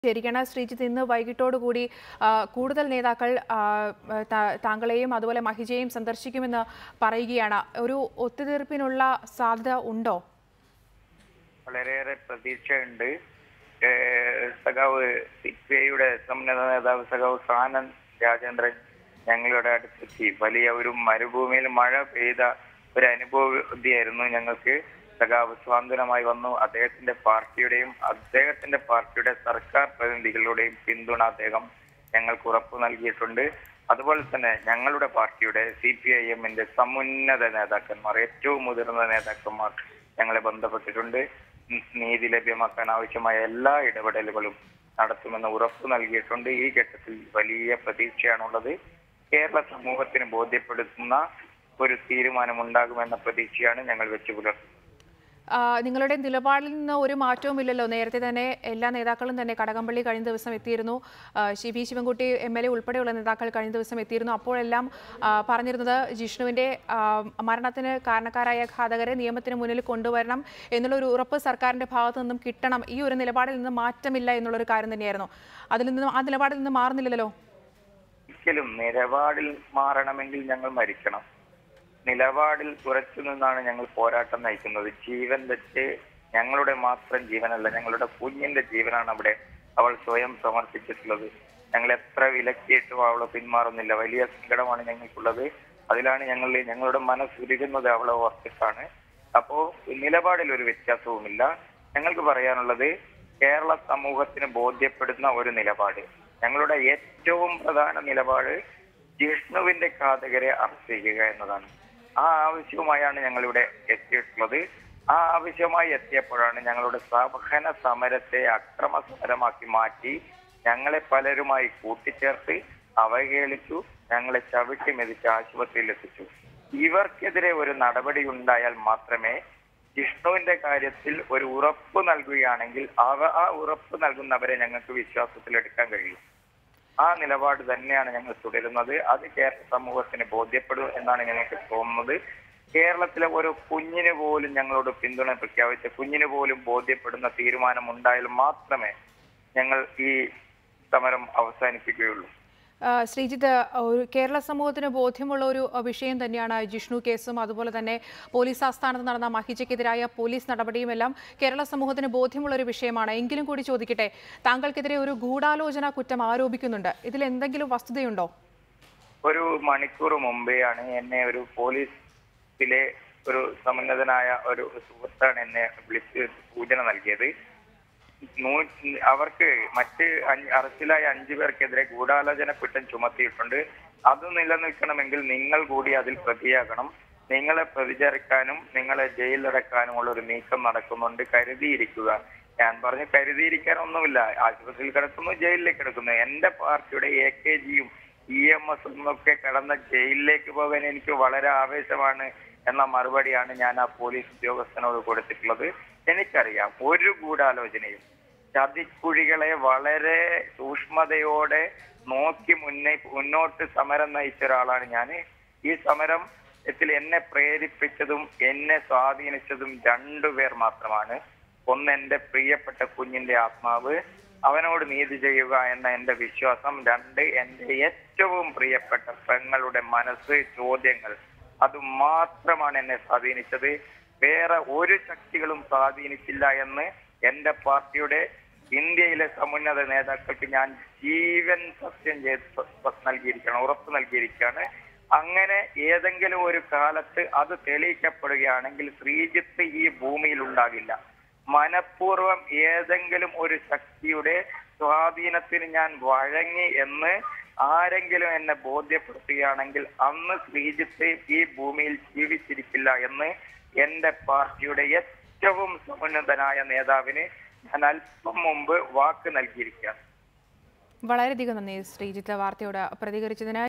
ശരിക്കണം ശ്രീജിത്ത് ഇന്ന് വൈകിട്ടോടുകൂടി ആ, കൂടുതൽ നേതാക്കൾ ആ, താ- താങ്കളെയും അതുപോലെ മഹിജയെയും സന്ദർശിക്കുമെന്ന് പറയുകയാണ് ഒരു ഒത്തുതീർപ്പിനുള്ള സാധ്യത ഉണ്ടോ വളരെയേറെ പ്രതീക്ഷയുണ്ട് ഏഹ് സഖാവ് സി പി ഐയുടെ സമുന്നത നേതാവ് സഖാവ് കാനൻ രാജേന്ദ്രൻ ഞങ്ങളുടെ അടുത്തെത്തി വലിയ ഒരു മരുഭൂമിയിൽ മഴ പെയ്ത ഒരു അനുഭവതിയായിരുന്നു ഞങ്ങൾക്ക് സഖാവ് സ്വാതന്ത്ര്യമായി വന്നു അദ്ദേഹത്തിന്റെ പാർട്ടിയുടെയും അദ്ദേഹത്തിന്റെ പാർട്ടിയുടെ സർക്കാർ പ്രതിനിധികളുടെയും പിന്തുണ അദ്ദേഹം ഞങ്ങൾക്ക് ഉറപ്പു നൽകിയിട്ടുണ്ട് അതുപോലെ തന്നെ ഞങ്ങളുടെ പാർട്ടിയുടെ സി പി ഐ എമ്മിന്റെ സമുന്നത നേതാക്കന്മാർ ഏറ്റവും മുതിർന്ന നേതാക്കന്മാർ ഞങ്ങളെ ബന്ധപ്പെട്ടിട്ടുണ്ട് ന- നീതി ലഭ്യമാക്കാൻ ആവശ്യമായ എല്ലാ ഇടപെടലുകളും നടത്തുമെന്ന് ഉറപ്പു നൽകിയിട്ടുണ്ട് ഈ ഘട്ടത്തിൽ വലിയ പ്രതീക്ഷയാണുള്ളത് കേരള സമൂഹത്തിന് ബോധ്യപ്പെടുത്തുന്ന ഒരു തീരുമാനമുണ്ടാകുമെന്ന പ്രതീക്ഷയാണ് ഞങ്ങൾ വെച്ചു പുലർത്തുന്നത് ആ, നിങ്ങളുടെ നിലപാടിൽ നിന്ന് ഒരു മാറ്റവുമില്ലല്ലോ നേരത്തെ തന്നെ എല്ലാ നേതാക്കളും തന്നെ കടകംപള്ളി കഴിഞ്ഞ ദിവസം എത്തിയിരുന്നു ആ, ശി വി ശിവൻകുട്ടി എം എൽ എ ഉൾപ്പെടെയുള്ള നേതാക്കൾ കഴിഞ്ഞ ദിവസം എത്തിയിരുന്നു അപ്പോഴെല്ലാം ആ, പറഞ്ഞിരുന്നത് ജിഷ്ണുവിന്റെ ആ, മരണത്തിന് കാരണക്കാരായ ഘാതകരെ നിയമത്തിന് മുന്നിൽ കൊണ്ടുവരണം എന്നുള്ളൊരു ഉറപ്പ് സർക്കാരിന്റെ ഭാഗത്തു നിന്നും കിട്ടണം ഈ ഒരു നിലപാടിൽ നിന്ന് മാറ്റമില്ല എന്നുള്ളൊരു കാര്യം തന്നെയായിരുന്നു അതിൽ നിന്ന് ആ നിലപാടിൽ നിന്ന് മാറുന്നില്ലല്ലോ ഒരിക്കലും നിലപാടിൽ മാറണമെങ്കിൽ ഞങ്ങൾ മരിക്കണം നിലപാടിൽ ഉറച്ചു നിന്നാണ് ഞങ്ങൾ പോരാട്ടം നയിക്കുന്നത് ജീവൻ വെച്ച് ഞങ്ങളുടെ മാത്രം ജീവനല്ല ഞങ്ങളുടെ കുഞ്ഞിന്റെ ജീവനാണ് അവിടെ അവൾ സ്വയം സമർപ്പിച്ചിട്ടുള്ളത് ഞങ്ങൾ എത്ര വിലക്കിയിട്ടും അവളെ പിന്മാറുന്നില്ല വലിയ സങ്കടമാണ് ഞങ്ങൾക്കുള്ളത് അതിലാണ് ഞങ്ങൾ ഞങ്ങളുടെ മനസ്സുരുകുന്നത് അവളെ ഓർത്തിട്ടാണ് അപ്പോ നിലപാടിൽ ഒരു വ്യത്യാസവുമില്ല ഞങ്ങൾക്ക് പറയാനുള്ളത് കേരള സമൂഹത്തിന് ബോധ്യപ്പെടുന്ന ഒരു നിലപാട് ഞങ്ങളുടെ ഏറ്റവും പ്രധാന നിലപാട് ജിഷ്ണുവിന്റെ ഘാതകരെ അറസ്റ്റ് ചെയ്യുക എന്നതാണ് ആ ആവശ്യവുമായാണ് ഞങ്ങൾ ഇവിടെ എത്തിയിട്ടുള്ളത് ആ ആവശ്യമായി എത്തിയപ്പോഴാണ് ഞങ്ങളുടെ സഹന സമരത്തെ അക്രമ സമരമാക്കി മാറ്റി ഞങ്ങളെ പലരുമായി കൂട്ടിച്ചേർത്ത് അവഹേളിച്ചു ഞങ്ങളെ ചവിട്ടി മെതിച്ച് ആശുപത്രിയിൽ എത്തിച്ചു ഇവർക്കെതിരെ ഒരു നടപടി ഉണ്ടായാൽ മാത്രമേ ജിഷ്ണുവിന്റെ കാര്യത്തിൽ ഒരു ഉറപ്പ് നൽകുകയാണെങ്കിൽ അവ ആ ഉറപ്പ് നൽകുന്നവരെ ഞങ്ങൾക്ക് വിശ്വാസത്തിൽ എടുക്കാൻ കഴിയും ആ നിലപാട് തന്നെയാണ് ഞങ്ങൾ തുടരുന്നത് അത് കേരള സമൂഹത്തിന് ബോധ്യപ്പെടും എന്നാണ് ഞങ്ങൾക്ക് തോന്നുന്നത് കേരളത്തിലെ ഒരു കുഞ്ഞിന് പോലും ഞങ്ങളോട് പിന്തുണ പ്രഖ്യാപിച്ച കുഞ്ഞിന് പോലും ബോധ്യപ്പെടുന്ന തീരുമാനം ഉണ്ടായാൽ മാത്രമേ ഞങ്ങൾ ഈ സമരം അവസാനിപ്പിക്കുകയുള്ളൂ ആ, ശ്രീജിത്ത് ഒരു കേരള സമൂഹത്തിന് ബോധ്യമുള്ള ഒരു അഹ്, വിഷയം തന്നെയാണ് ജിഷ്ണു കേസും അതുപോലെ തന്നെ പോലീസ് ആസ്ഥാനത്ത് നടന്ന മഹിജയ്ക്കെതിരായ പോലീസ് നടപടിയുമെല്ലാം കേരള സമൂഹത്തിന് ബോധ്യമുള്ള ഒരു വിഷയമാണ് എങ്കിലും കൂടി ചോദിക്കട്ടെ താങ്കൾക്കെതിരെ ഒരു ഗൂഢാലോചന കുറ്റം ആരോപിക്കുന്നുണ്ട് ഇതിൽ എന്തെങ്കിലും വസ്തുതയുണ്ടോ ഒരു മണിക്കൂർ മുമ്പെയാണ് എന്നെ ഒരു പോലീസിലെ ഒരു സമുന്നതനായ ഒരു സുഹൃത്താണ് എന്നെ വിളിച്ച് സൂചന നൽകിയത് നൂ- അവർക്ക് മറ്റ് അഞ്ച് അറസ്റ്റിലായ അഞ്ചു പേർക്കെതിരെ ഗൂഢാലോചന കുറ്റം ചുമത്തിയിട്ടുണ്ട് അത് നിലനിൽക്കണമെങ്കിൽ നിങ്ങൾ കൂടി അതിൽ പ്രതിയാകണം നിങ്ങളെ പ്രതിചേർക്കാനും നിങ്ങളെ ജയിലിലടക്കാനുമുള്ള ഒരു നീക്കം നടക്കുന്നുണ്ട് കരുതിയിരിക്കുക ഞാൻ പറഞ്ഞു കരുതിയിരിക്കാനൊന്നുമില്ല ആശുപത്രിയിൽ കിടക്കുന്നു ജയിലിലേക്ക് കിടക്കുന്നു എന്റെ പാർട്ടിയുടെ എ കെ ജിയും ഇ എം എസ് ഒക്കെ കടന്ന ജയിലിലേക്ക് പോകാൻ എനിക്ക് വളരെ ആവേശമാണ് എന്ന മറുപടിയാണ് ഞാൻ ആ പോലീസ് ഉദ്യോഗസ്ഥനോട് കൊടുത്തിട്ടുള്ളത് എനിക്കറിയാം ഒരു ഗൂഢാലോചനയും ചതിക്കുഴികളെ വളരെ സൂക്ഷ്മതയോടെ നോക്കി മുന്നേ മുന്നോട്ട് സമരം നയിച്ച ഒരാളാണ് ഞാൻ ഈ സമരം ത്തിൽ എന്നെ പ്രേരിപ്പിച്ചതും എന്നെ സ്വാധീനിച്ചതും രണ്ടുപേർ മാത്രമാണ് ഒന്ന് എന്റെ പ്രിയപ്പെട്ട കുഞ്ഞിന്റെ ആത്മാവ് അവനോട് നീതി ചെയ്യുക എന്ന എന്റെ വിശ്വാസം രണ്ട് എന്റെ ഏറ്റവും പ്രിയപ്പെട്ട പെങ്ങളുടെ മനസ്സ് ചോദ്യങ്ങൾ അത് മാത്രമാണ് എന്നെ സ്വാധീനിച്ചത് വേറെ ഒരു ശക്തികളും സ്വാധീനിച്ചില്ല എന്ന് എന്റെ പാർട്ടിയുടെ ഇന്ത്യയിലെ സമുന്നത നേതാക്കൾക്ക് ഞാൻ ജീവൻ സത്യം ചെയ്ത് സ- നൽകിയിരിക്കുകയാണ് ഉറപ്പ് നൽകിയിരിക്കുകയാണ് അങ്ങനെ ഏതെങ്കിലും ഒരു കാലത്ത് അത് തെളിയിക്കപ്പെടുകയാണെങ്കിൽ ശ്രീജിത്ത് ഈ ഭൂമിയിൽ ഉണ്ടാകില്ല മനഃപൂർവ്വം ഏതെങ്കിലും ഒരു ശക്തിയുടെ സ്വാധീനത്തിന് ഞാൻ വഴങ്ങി എന്ന് ആരെങ്കിലും എന്നെ ബോധ്യപ്പെടുത്തുകയാണെങ്കിൽ അന്ന് ശ്രീജിത്ത് ഈ ഭൂമിയിൽ ജീവിച്ചിരിക്കില്ല എന്ന് എന്റെ പാർട്ടിയുടെ ഏറ്റവും സമുന്നതനായ നേതാവിന് ഞാൻ അല്പം മുമ്പ് വാക്ക് നൽകിയിരിക്കുകയാണ് വളരെയധികം നന്ദി ശ്രീജിത്ത് വാർത്തയോട് പ്രതികരിച്ചതിന്